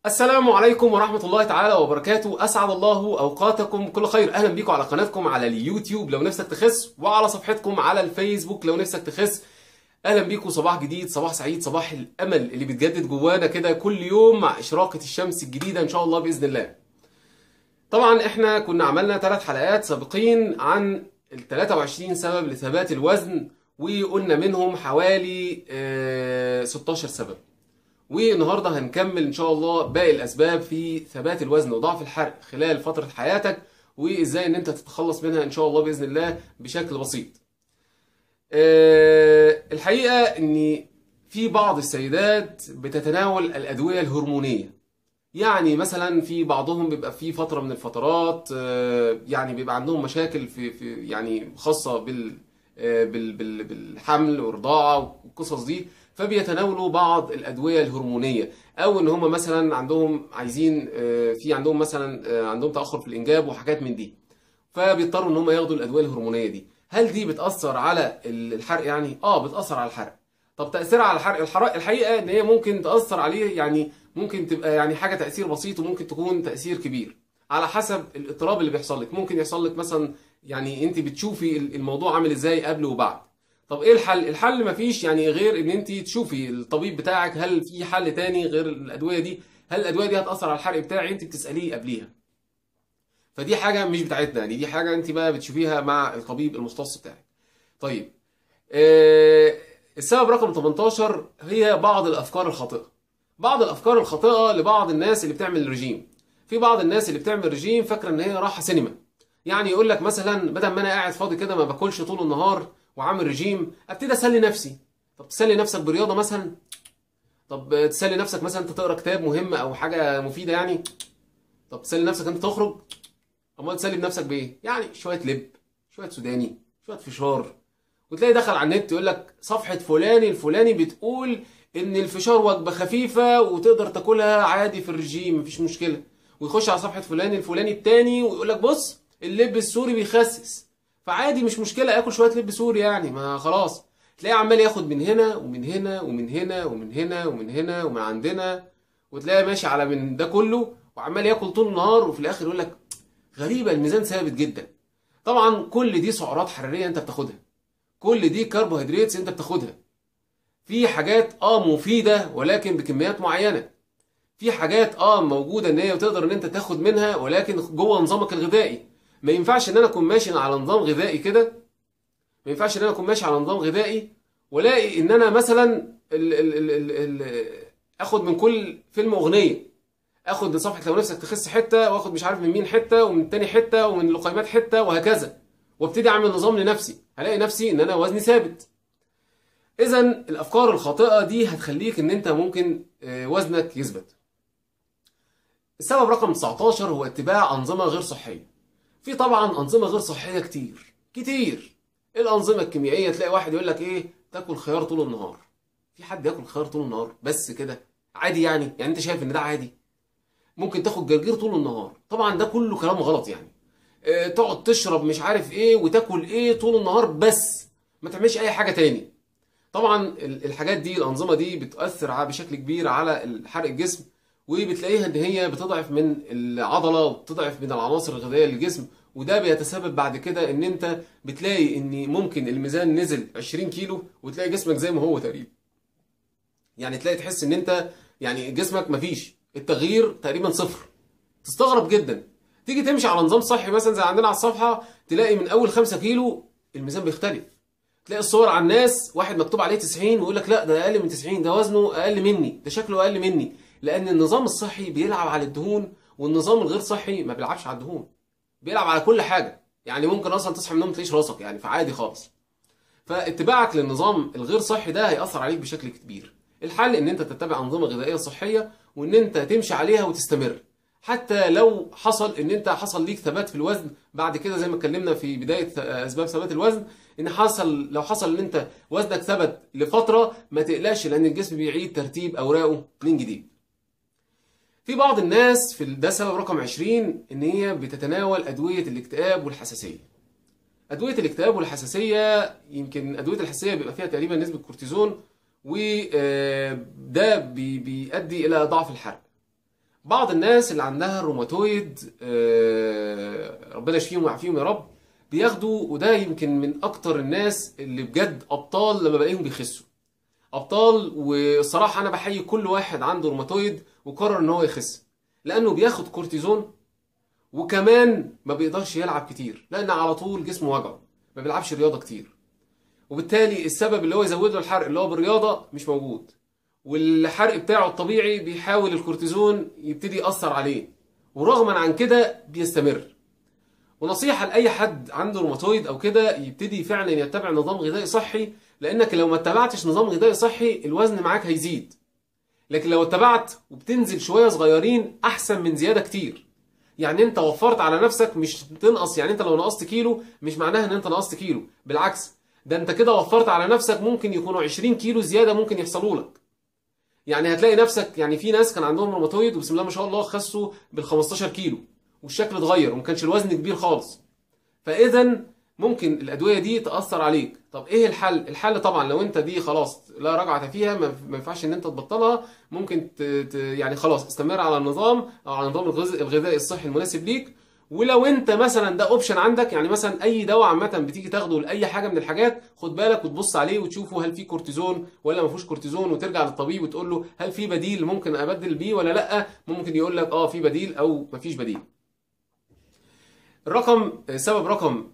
السلام عليكم ورحمة الله تعالى وبركاته أسعد الله أوقاتكم كل خير أهلا بيكم على قناتكم على اليوتيوب لو نفسك تخس وعلى صفحتكم على الفيسبوك لو نفسك تخس أهلا بيكم صباح جديد صباح سعيد صباح الأمل اللي بيتجدد جوانا كده كل يوم مع إشراقة الشمس الجديدة إن شاء الله بإذن الله طبعا احنا كنا عملنا ثلاث حلقات سابقين عن ال 23 سبب لثبات الوزن وقلنا منهم حوالي آه، 16 سبب والنهارده هنكمل ان شاء الله باقي الاسباب في ثبات الوزن وضعف الحرق خلال فتره حياتك وازاي ان انت تتخلص منها ان شاء الله باذن الله بشكل بسيط. آه، الحقيقه ان في بعض السيدات بتتناول الادويه الهرمونيه. يعني مثلا في بعضهم بيبقى في فتره من الفترات آه، يعني بيبقى عندهم مشاكل في في يعني خاصه بال آه، بال بال بالحمل والرضاعه والقصص دي فبيتناولوا بعض الادويه الهرمونيه او ان هم مثلا عندهم عايزين آه، في عندهم مثلا آه، عندهم تاخر في الانجاب وحاجات من دي فبيضطروا ان هم ياخدوا الادويه الهرمونيه دي هل دي بتاثر على الحرق يعني اه بتاثر على الحرق طب تاثيرها على الحرق الحرق الحقيقه ان هي ممكن تاثر عليه يعني ممكن تبقى يعني حاجه تاثير بسيط وممكن تكون تاثير كبير على حسب الاضطراب اللي بيحصل لك ممكن يحصل لك مثلا يعني انت بتشوفي الموضوع عامل ازاي قبل وبعد طب ايه الحل الحل مفيش يعني غير ان انت تشوفي الطبيب بتاعك هل في حل تاني غير الادويه دي هل الادويه دي هتاثر على الحرق بتاعي انت بتساليه قبليها فدي حاجه مش بتاعتنا يعني دي حاجه انت بقى بتشوفيها مع الطبيب المختص بتاعك طيب آه السبب رقم 18 هي بعض الافكار الخاطئه بعض الافكار الخاطئه لبعض الناس اللي بتعمل رجيم في بعض الناس اللي بتعمل رجيم فاكره ان هي رايحه سينما يعني يقول لك مثلا بدل ما انا قاعد فاضي كده ما باكلش طول النهار وعامل رجيم ابتدي اسلي نفسي طب تسلي نفسك برياضه مثلا طب تسلي نفسك مثلا انت تقرا كتاب مهم او حاجه مفيده يعني طب تسلي نفسك انت تخرج امال تسلي بنفسك بايه يعني شويه لب شويه سوداني شويه فشار وتلاقي دخل على النت يقول لك صفحه فلان الفلاني بتقول ان الفشار وجبه خفيفه وتقدر تاكلها عادي في الرجيم مفيش مشكله ويخش على صفحه فلان الفلاني التاني ويقول لك بص اللب السوري بيخسس فعادي مش مشكله اكل شويه لب سوري يعني ما خلاص تلاقيه عمال ياخد من هنا ومن هنا ومن هنا ومن هنا ومن هنا ومن عندنا وتلاقيه ماشي على من ده كله وعمال ياكل طول النهار وفي الاخر يقول لك غريبه الميزان ثابت جدا طبعا كل دي سعرات حراريه انت بتاخدها كل دي كربوهيدرات انت بتاخدها في حاجات اه مفيده ولكن بكميات معينه في حاجات اه موجوده ان هي تقدر ان انت تاخد منها ولكن جوه نظامك الغذائي ما ينفعش ان انا اكون ماشي على نظام غذائي كده ما ينفعش ان انا اكون ماشي على نظام غذائي والاقي ان انا مثلا ال ال ال ال ال اخد من كل فيلم اغنيه اخد من صفحه لو نفسك تخس حته واخد مش عارف من مين حته ومن التاني حته ومن اللقيمات حته وهكذا وابتدي اعمل نظام لنفسي هلاقي نفسي ان انا وزني ثابت اذا الافكار الخاطئه دي هتخليك ان انت ممكن آه، وزنك يثبت السبب رقم 19 هو اتباع انظمه غير صحيه في طبعا انظمه غير صحيه كتير كتير الانظمه الكيميائيه تلاقي واحد يقول لك ايه تاكل خيار طول النهار في حد ياكل خيار طول النهار بس كده عادي يعني يعني انت شايف ان ده عادي ممكن تاخد جرجير طول النهار طبعا ده كله كلام غلط يعني اه تقعد تشرب مش عارف ايه وتاكل ايه طول النهار بس ما تعملش اي حاجه تاني طبعا ال- الحاجات دي الانظمه دي بتاثر ع- بشكل كبير على حرق الجسم وبتلاقيها ان هي بتضعف من العضله وبتضعف من العناصر الغذائيه للجسم وده بيتسبب بعد كده ان انت بتلاقي ان ممكن الميزان نزل 20 كيلو وتلاقي جسمك زي ما هو تقريبا يعني تلاقي تحس ان انت يعني جسمك مفيش التغيير تقريبا صفر تستغرب جدا تيجي تمشي على نظام صحي مثلا زي عندنا على الصفحه تلاقي من اول 5 كيلو الميزان بيختلف تلاقي الصور على الناس واحد مكتوب عليه 90 ويقول لك لا ده اقل من 90 ده وزنه اقل مني ده شكله اقل مني لان النظام الصحي بيلعب على الدهون والنظام الغير صحي ما بيلعبش على الدهون بيلعب على كل حاجه يعني ممكن اصلا تصحى من النوم تلاقيش راسك يعني فعادي خالص فاتباعك للنظام الغير صحي ده هيأثر عليك بشكل كبير الحل ان انت تتبع انظمه غذائيه صحيه وان انت تمشي عليها وتستمر حتى لو حصل ان انت حصل ليك ثبات في الوزن بعد كده زي ما اتكلمنا في بدايه اسباب ثبات الوزن ان حصل لو حصل ان انت وزنك ثبت لفتره ما تقلقش لان الجسم بيعيد ترتيب اوراقه من جديد في بعض الناس في ده سبب رقم 20 ان هي بتتناول ادويه الاكتئاب والحساسيه ادويه الاكتئاب والحساسيه يمكن ادويه الحساسيه بيبقى فيها تقريبا نسبه كورتيزون وده بيؤدي الى ضعف الحرق بعض الناس اللي عندها الروماتويد آه، ربنا يشفيهم ويعافيهم يا رب بياخدوا وده يمكن من اكتر الناس اللي بجد ابطال لما بلاقيهم بيخسوا ابطال والصراحه انا بحيي كل واحد عنده روماتويد وقرر ان هو يخس لانه بياخد كورتيزون وكمان ما بيقدرش يلعب كتير لان على طول جسمه وجعه ما بيلعبش رياضه كتير وبالتالي السبب اللي هو يزود له الحرق اللي هو بالرياضه مش موجود والحرق بتاعه الطبيعي بيحاول الكورتيزون يبتدي يأثر عليه ورغما عن كده بيستمر ونصيحة لأي حد عنده روماتويد أو كده يبتدي فعلا يتبع نظام غذائي صحي لأنك لو ما اتبعتش نظام غذائي صحي الوزن معاك هيزيد لكن لو اتبعت وبتنزل شوية صغيرين أحسن من زيادة كتير يعني انت وفرت على نفسك مش تنقص يعني انت لو نقصت كيلو مش معناها ان انت نقصت كيلو بالعكس ده انت كده وفرت على نفسك ممكن يكونوا 20 كيلو زيادة ممكن يحصلوا لك يعني هتلاقي نفسك يعني في ناس كان عندهم روماتويد وبسم الله ما شاء الله خسوا بال 15 كيلو والشكل اتغير وما كانش الوزن كبير خالص فاذا ممكن الادويه دي تاثر عليك طب ايه الحل الحل طبعا لو انت دي خلاص لا رجعه فيها ما ما ينفعش ان انت تبطلها ممكن ت... ت... يعني خلاص استمر على النظام او على النظام الغذائي الغذائي الصحي المناسب ليك ولو انت مثلا ده اوبشن عندك يعني مثلا اي دواء عامه بتيجي تاخده لاي حاجه من الحاجات خد بالك وتبص عليه وتشوفه هل فيه كورتيزون ولا ما فيهوش كورتيزون وترجع للطبيب وتقول له هل في بديل ممكن ابدل بيه ولا لا ممكن يقول لك اه في بديل او ما فيش بديل الرقم سبب رقم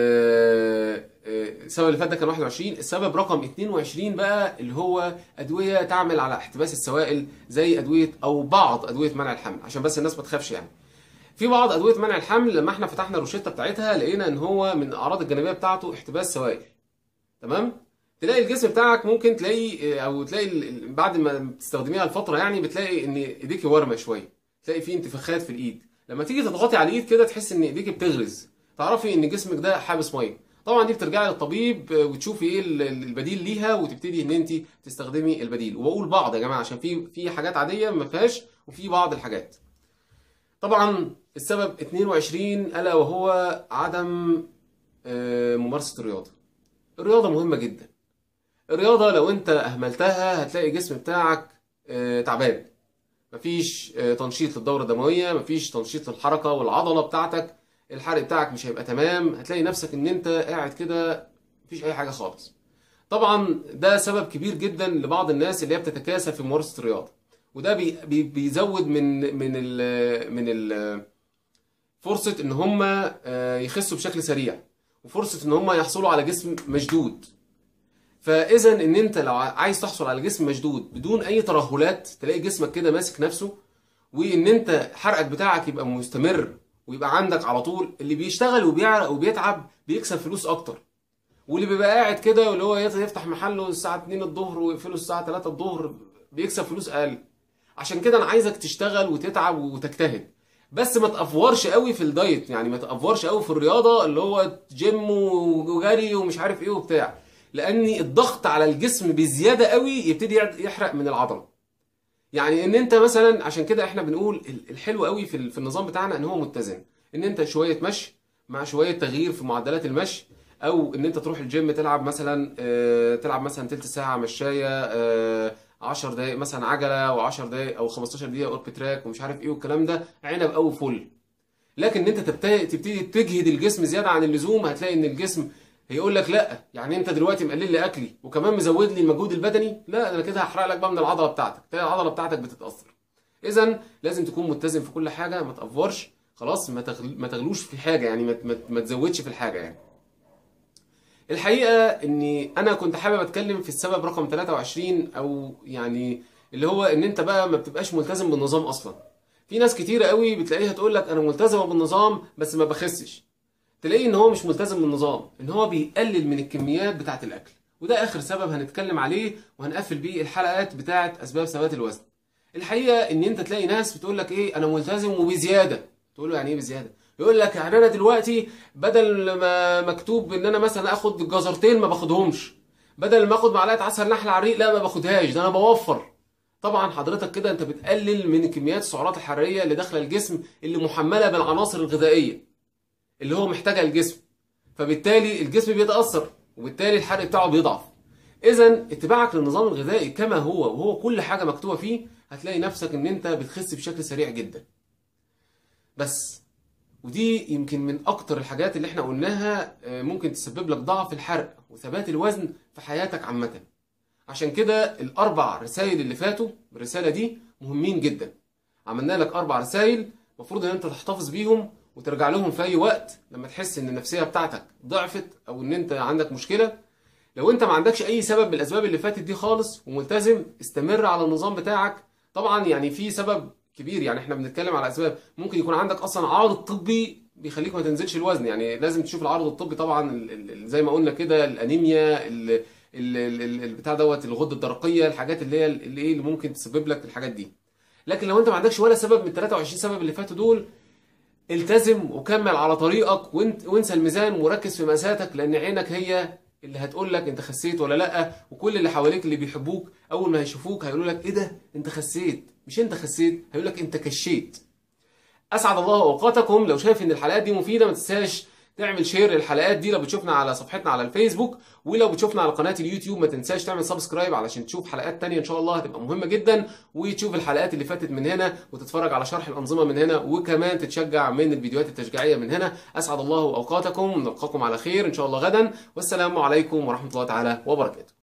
آه، آه، السبب اللي فات ده كان 21 السبب رقم 22 بقى اللي هو ادويه تعمل على احتباس السوائل زي ادويه او بعض ادويه منع الحمل عشان بس الناس ما تخافش يعني في بعض ادويه منع الحمل لما احنا فتحنا الروشته بتاعتها لقينا ان هو من الاعراض الجانبيه بتاعته احتباس سوائل تمام تلاقي الجسم بتاعك ممكن تلاقي او تلاقي ال- ال- بعد ما بتستخدميها لفتره يعني بتلاقي ان ايديكي ورمه شويه تلاقي فيه انتفاخات في الايد لما تيجي تضغطي على الايد كده تحس ان ايديك بتغرز تعرفي ان جسمك ده حابس ميه طبعا دي بترجعي للطبيب وتشوفي ايه ال- ال- البديل ليها وتبتدي ان انت تستخدمي البديل وبقول بعض يا جماعه عشان في في حاجات عاديه ما فيهاش وفي بعض الحاجات طبعا السبب 22 الا وهو عدم آه، ممارسه الرياضه الرياضه مهمه جدا الرياضه لو انت اهملتها هتلاقي الجسم بتاعك آه، تعبان مفيش آه، تنشيط للدوره الدمويه مفيش تنشيط للحركه والعضله بتاعتك الحرق بتاعك مش هيبقى تمام هتلاقي نفسك ان انت قاعد كده مفيش اي حاجه خالص طبعا ده سبب كبير جدا لبعض الناس اللي هي بتتكاسل في ممارسه الرياضه وده بي بي بيزود من من ال من ال فرصه ان هم آه، يخسوا بشكل سريع وفرصه ان هم يحصلوا على جسم مشدود فاذا ان انت لو عايز تحصل على جسم مشدود بدون اي ترهلات تلاقي جسمك كده ماسك نفسه وان انت حرقك بتاعك يبقى مستمر ويبقى عندك على طول اللي بيشتغل وبيعرق وبيتعب بيكسب فلوس اكتر واللي بيبقى قاعد كده واللي هو يفتح محله الساعه 2 الظهر ويقفله الساعه 3 الظهر بيكسب فلوس اقل عشان كده انا عايزك تشتغل وتتعب وتجتهد بس ما تافورش قوي في الدايت يعني ما تافورش قوي في الرياضه اللي هو جيم وجري ومش عارف ايه وبتاع لان الضغط على الجسم بزياده قوي يبتدي يحرق من العضله يعني ان انت مثلا عشان كده احنا بنقول ال- الحلو قوي في ال- في النظام بتاعنا ان هو متزن ان انت شويه مشي مع شويه تغيير في معدلات المشي او ان انت تروح الجيم تلعب مثلا آه، تلعب مثلا تلت ساعه مشايه آه، 10 دقايق مثلا عجله و10 دقايق او 15 دقيقه اورب تراك ومش عارف ايه والكلام ده عنب او فل لكن ان انت تبتدي تبتدي تجهد الجسم زياده عن اللزوم هتلاقي ان الجسم هيقول لك لا يعني انت دلوقتي مقلل لي اكلي وكمان مزود لي المجهود البدني لا انا كده هحرق لك بقى من العضله بتاعتك تلاقي العضله بتاعتك بتتاثر اذا لازم تكون متزن في كل حاجه ما تافورش خلاص ما تغل... ما تغلوش في حاجه يعني ما, ما... ما تزودش في الحاجه يعني الحقيقه اني انا كنت حابب اتكلم في السبب رقم 23 او يعني اللي هو ان انت بقى ما بتبقاش ملتزم بالنظام اصلا في ناس كتيره قوي بتلاقيها تقول لك انا ملتزمه بالنظام بس ما بخسش تلاقيه ان هو مش ملتزم بالنظام ان هو بيقلل من الكميات بتاعه الاكل وده اخر سبب هنتكلم عليه وهنقفل بيه الحلقات بتاعه اسباب ثبات الوزن الحقيقه ان انت تلاقي ناس بتقول لك ايه انا ملتزم وبزياده تقول له يعني ايه بزياده يقول لك يعني انا دلوقتي بدل ما مكتوب ان انا مثلا اخد جزرتين ما باخدهمش بدل ما اخد معلقه عسل نحل على الريق لا ما باخدهاش ده انا بوفر طبعا حضرتك كده انت بتقلل من كميات السعرات الحراريه اللي داخله الجسم اللي محمله بالعناصر الغذائيه اللي هو محتاجها الجسم فبالتالي الجسم بيتاثر وبالتالي الحرق بتاعه بيضعف اذا اتباعك للنظام الغذائي كما هو وهو كل حاجه مكتوبه فيه هتلاقي نفسك ان انت بتخس بشكل سريع جدا بس ودي يمكن من اكتر الحاجات اللي احنا قلناها آه، ممكن تسبب لك ضعف الحرق وثبات الوزن في حياتك عامة عشان كده الاربع رسائل اللي فاتوا الرسالة دي مهمين جدا عملنا لك اربع رسائل المفروض ان انت تحتفظ بيهم وترجع لهم في اي وقت لما تحس ان النفسية بتاعتك ضعفت او ان انت عندك مشكلة لو انت ما عندكش اي سبب من الاسباب اللي فاتت دي خالص وملتزم استمر على النظام بتاعك طبعا يعني في سبب كبير يعني احنا بنتكلم على اسباب ممكن يكون عندك اصلا عارض طبي بيخليك ما تنزلش الوزن يعني لازم تشوف العارض الطبي طبعا ال- ال- ال- زي ما قلنا كده الانيميا ال- ال- ال- ال- البتاع دوت الغده الدرقيه الحاجات اللي هي اللي ايه اللي ممكن تسبب لك الحاجات دي لكن لو انت ما عندكش ولا سبب من ال 23 سبب اللي فاتوا دول التزم وكمل على طريقك وانت وانسى الميزان وركز في مقاساتك لان عينك هي اللي هتقول لك انت خسيت ولا لا وكل اللي حواليك اللي بيحبوك اول ما هيشوفوك هيقولوا لك ايه ده انت خسيت مش انت خسيت هيقول لك انت كشيت اسعد الله اوقاتكم لو شايف ان الحلقات دي مفيده ما تنساش تعمل شير للحلقات دي لو بتشوفنا على صفحتنا على الفيسبوك ولو بتشوفنا على قناه اليوتيوب ما تنساش تعمل سبسكرايب علشان تشوف حلقات تانية ان شاء الله هتبقى مهمه جدا وتشوف الحلقات اللي فاتت من هنا وتتفرج على شرح الانظمه من هنا وكمان تتشجع من الفيديوهات التشجيعيه من هنا اسعد الله اوقاتكم نلقاكم على خير ان شاء الله غدا والسلام عليكم ورحمه الله تعالى وبركاته